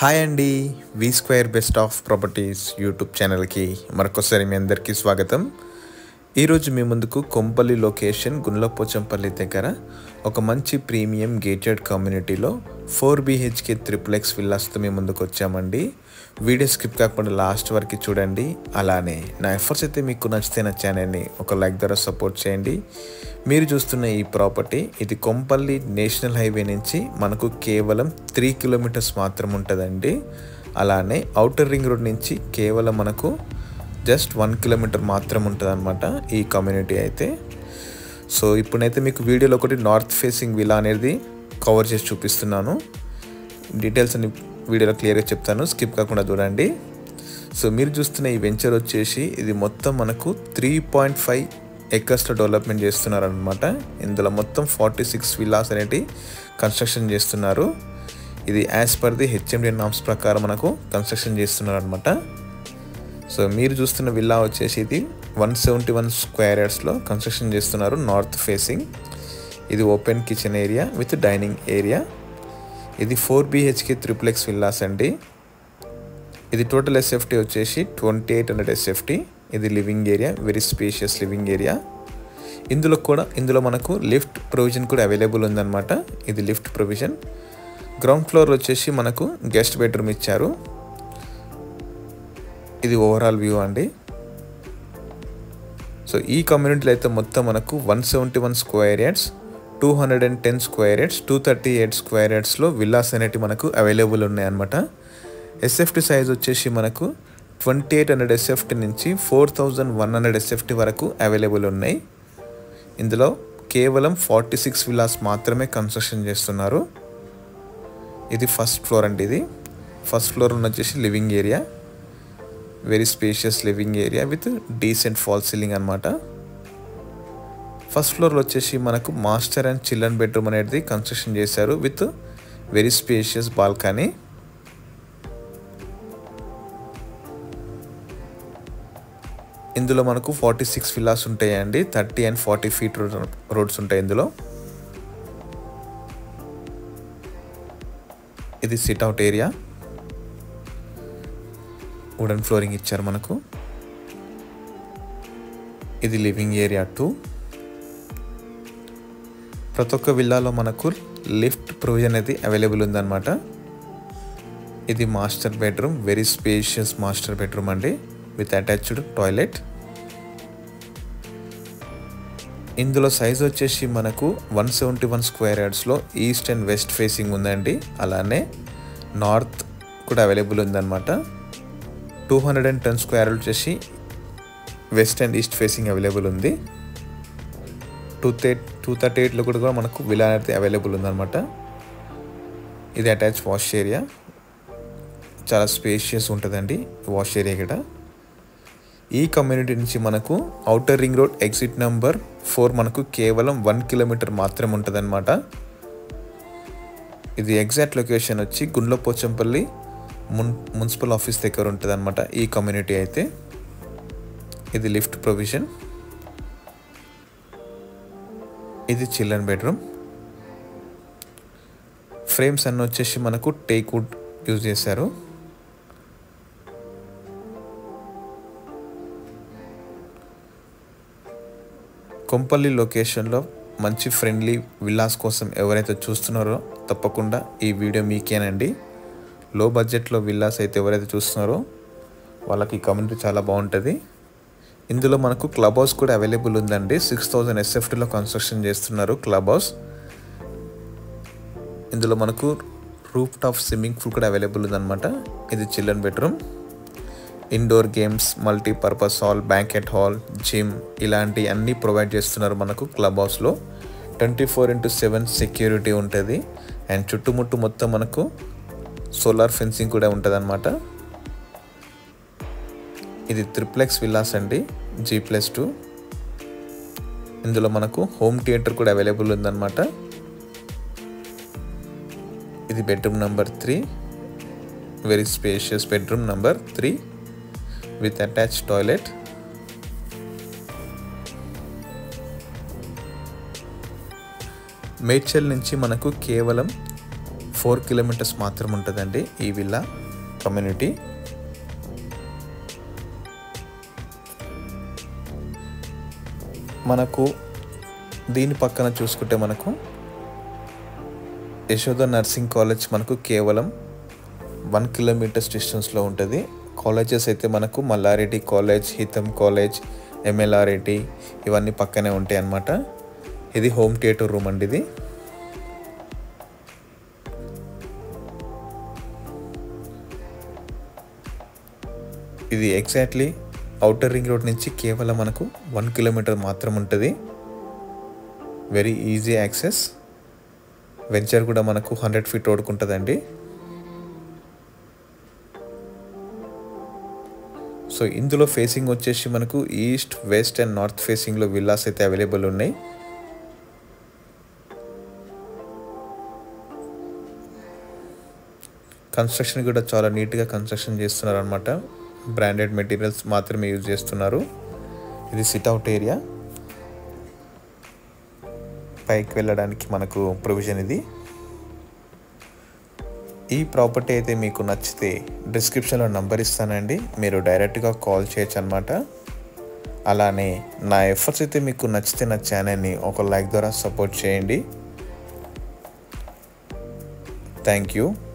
hi అండి V square best of properties YouTube ఛానల్కి మరొకసారి మీ అందరికీ స్వాగతం ఈరోజు మీ ముందుకు కొంపల్లి లొకేషన్ గుండ్లపోచంపల్లి దగ్గర ఒక మంచి ప్రీమియం గేటెడ్ కమ్యూనిటీలో ఫోర్ బీహెచ్కే త్రిప్లెక్స్ విల్లాస్తో మీ ముందుకు వచ్చామండి వీడియో స్కిప్ కాకుండా లాస్ట్ వరకు చూడండి అలానే నా ఎఫర్ట్స్ అయితే మీకు నచ్చితే నా ఛానల్ని ఒక లైక్ ద్వారా సపోర్ట్ చేయండి మీరు చూస్తున్న ఈ ప్రాపర్టీ ఇది కొంపల్లి నేషనల్ హైవే నుంచి మనకు కేవలం త్రీ కిలోమీటర్స్ మాత్రం ఉంటుందండి అలానే అవుటర్ రింగ్ రోడ్ నుంచి కేవలం మనకు జస్ట్ వన్ కిలోమీటర్ మాత్రం ఉంటుంది అనమాట ఈ కమ్యూనిటీ అయితే సో ఇప్పుడైతే మీకు వీడియోలో ఒకటి నార్త్ ఫేసింగ్ విలా అనేది కవర్ చేసి చూపిస్తున్నాను డీటెయిల్స్ అన్ని వీడియోలో క్లియర్గా చెప్తాను స్కిప్ కాకుండా చూడండి సో మీరు చూస్తున్న ఈ వెంచర్ వచ్చేసి ఇది మొత్తం మనకు త్రీ పాయింట్ ఫైవ్ ఎకర్స్లో డెవలప్మెంట్ చేస్తున్నారు అనమాట ఇందులో మొత్తం ఫార్టీ సిక్స్ విల్లాస్ అనేటి కన్స్ట్రక్షన్ చేస్తున్నారు ఇది as per the HMD norms ప్రకారం మనకు కన్స్ట్రక్షన్ చేస్తున్నారు అనమాట సో మీరు చూస్తున్న విల్లా వచ్చేసి ఇది వన్ సెవెంటీ వన్ స్క్వేర్ యార్డ్స్లో కన్స్ట్రక్షన్ చేస్తున్నారు నార్త్ ఫేసింగ్ ఇది open kitchen area with dining area ఇది ఫోర్ బీహెచ్కే త్రిప్లెక్స్ విల్లాస్ అండి ఇది టోటల్ ఎస్ఎఫ్టీ వచ్చేసి ట్వంటీ ఎయిట్ హండ్రెడ్ ఎస్ఎఫ్టీ ఇది living area very spacious living area ఇందులో కూడా ఇందులో మనకు లిఫ్ట్ ప్రొవిజన్ కూడా అవైలబుల్ ఉందన్నమాట ఇది లిఫ్ట్ ప్రొవిజన్ గ్రౌండ్ ఫ్లోర్ వచ్చేసి మనకు గెస్ట్ బెడ్రూమ్ ఇచ్చారు ఇది ఓవరాల్ వ్యూ అండి సో ఈ కమ్యూనిటీలో అయితే మొత్తం మనకు one seventy one square yards two hundred and ten square yards two thirty eight square యార్డ్స్లో విల్లాస్ అనేటివి మనకు అవైలబుల్ ఉన్నాయన్నమాట ఎస్ఎఫ్టీ సైజ్ వచ్చేసి మనకు ట్వంటీ ఎయిట్ హండ్రెడ్ ఎస్ఎఫ్టీ నుంచి four thousand one hundred SFT వరకు అవైలబుల్ ఉన్నాయి ఇందులో కేవలం ఫార్టీ సిక్స్ విల్లాస్ మాత్రమే కన్స్ట్రక్షన్ చేస్తున్నారు ఇది ఫస్ట్ ఫ్లోర్ అండి ఇది ఫస్ట్ ఫ్లోర్ ఉన్న వచ్చేసి living area very spacious living area with decent false ceiling అనమాట ఫస్ట్ ఫ్లోర్లో వచ్చేసి మనకు మాస్టర్ అండ్ చిల్డ్రన్ బెడ్రూమ్ అనేది కన్స్ట్రక్షన్ చేశారు విత్ వెరీ స్పేషియస్ బాల్కనీ ఇందులో మనకు ఫార్టీ సిక్స్ విల్లాస్ ఉంటాయండి thirty and forty feet roads ఉంటాయి ఇందులో ఇది sit out area wooden flooring ఇచ్చారు మనకు ఇది లివింగ్ ఏరియా టూ ప్రతి ఒక్క విల్లాలో మనకు లిఫ్ట్ ప్రొవిజన్ అనేది అవైలబుల్ ఉందన్నమాట ఇది master bedroom very spacious master bedroom అండి విత్ అటాచ్డ్ టాయిలెట్ ఇందులో సైజ్ వచ్చేసి మనకు వన్ సెవెంటీ వన్ స్క్వేర్ యార్డ్స్లో ఈస్ట్ అండ్ వెస్ట్ ఫేసింగ్ ఉందండి అలానే నార్త్ కూడా అవైలబుల్ ఉందన్నమాట two hundred and ten square వచ్చేసి west and east facing available ఉంది టూ థే టూ థర్టీ ఎయిట్లో కూడా మనకు విలా అనేది అవైలబుల్ ఉందన్నమాట ఇది అటాచ్ వాష్ ఏరియా చాలా స్పేషియస్ ఉంటుందండి వాష్ ఏరియా కూడా ఈ కమ్యూనిటీ నుంచి మనకు outer ring road exit number four మనకు కేవలం వన్ కిలోమీటర్ మాత్రమే ఉంటుందన్నమాట ఇది ఎగ్జాక్ట్ లొకేషన్ వచ్చి గుండ్లపోచంపల్లి మున్ మున్సిపల్ ఆఫీస్ దగ్గర ఉంటుంది అనమాట ఈ కమ్యూనిటీ అయితే ఇది లిఫ్ట్ ప్రొవిజన్ ఇది చిల్డ్రన్ బెడ్రూమ్ ఫ్రేమ్స్ అన్నీ వచ్చేసి మనకు టేక్ వుడ్ యూజ్ చేశారు కొంపల్లి లొకేషన్లో మంచి ఫ్రెండ్లీ విల్లాస్ కోసం ఎవరైతే చూస్తున్నారో తప్పకుండా ఈ వీడియో మీకేనండి లో బడ్జెట్లో విల్లాస్ అయితే ఎవరైతే చూస్తున్నారో వాళ్ళకి ఈ కమ్యూనిటీ చాలా బాగుంటుంది ఇందులో మనకు క్లబ్ హౌస్ కూడా అవైలబుల్ ఉందండి సిక్స్ థౌజండ్ ఎస్ఎఫ్టీలో కన్స్ట్రక్షన్ చేస్తున్నారు క్లబ్ హౌస్ ఇందులో మనకు రూఫ్ టాప్ స్విమ్మింగ్ పూల్ కూడా అవైలబుల్ ఉందన్నమాట ఇది children bedroom indoor games multipurpose hall banquet hall gym ఇలాంటి అన్నీ ప్రొవైడ్ చేస్తున్నారు మనకు క్లబ్ హౌస్లో twenty four into seven security ఉంటుంది అండ్ చుట్టుముట్టు మొత్తం మనకు సోలార్ ఫెన్సింగ్ కూడా ఉంటుంది అనమాట ఇది త్రిప్లెక్స్ విల్లాస్ అండి జీ ప్లస్ టూ ఇందులో మనకు హోమ్ థియేటర్ కూడా అవైలబుల్ ఉందన్నమాట ఇది bedroom number three very spacious bedroom number three with attach toilet Medchal నుంచి మనకు కేవలం ఫోర్ కిలోమీటర్స్ మాత్రం ఉంటుందండి ఈ విల్లా కమ్యూనిటీ మనకు దీని పక్కన చూసుకుంటే మనకు యశోద నర్సింగ్ కాలేజ్ మనకు కేవలం వన్ కిలోమీటర్స్ డిస్టెన్స్లో ఉంటుంది కాలేజెస్ అయితే మనకు Mallareddy college HITAM college MLRIT ఇవన్నీ పక్కనే ఉంటాయి అన్నమాట ఇది హోమ్ థియేటర్ రూమ్ అండి ఇది ఇది ఎగ్జాక్ట్లీ అవుటర్ రింగ్ రోడ్ నుంచి కేవలం మనకు వన్ కిలోమీటర్ మాత్రం ఉంటుంది వెరీ ఈజీ యాక్సెస్ వెంచర్ కూడా మనకు హండ్రెడ్ ఫీట్ రోడ్కు ఉంటుందండి సో ఇందులో ఫేసింగ్ వచ్చేసి మనకు ఈస్ట్ వెస్ట్ అండ్ నార్త్ ఫేసింగ్లో విల్లాస్ అయితే అవైలబుల్ ఉన్నాయి కన్స్ట్రక్షన్ కూడా చాలా నీట్గా కన్స్ట్రక్షన్ చేస్తున్నారు అనమాట బ్రాండెడ్ మెటీరియల్స్ మాత్రమే యూజ్ చేస్తున్నారు ఇది సిట్అవుట్ ఏరియా పైకి వెళ్ళడానికి మనకు ప్రొవిజన్ ఇది ఈ ప్రాపర్టీ అయితే మీకు నచ్చితే డిస్క్రిప్షన్లో నంబర్ ఇస్తానండి మీరు డైరెక్ట్గా కాల్ చేయొచ్చు అనమాట అలానే నా ఎఫర్ట్స్ అయితే మీకు నచ్చితే నా ఛానల్ని ఒక లైక్ ద్వారా సపోర్ట్ చేయండి థ్యాంక్ యూ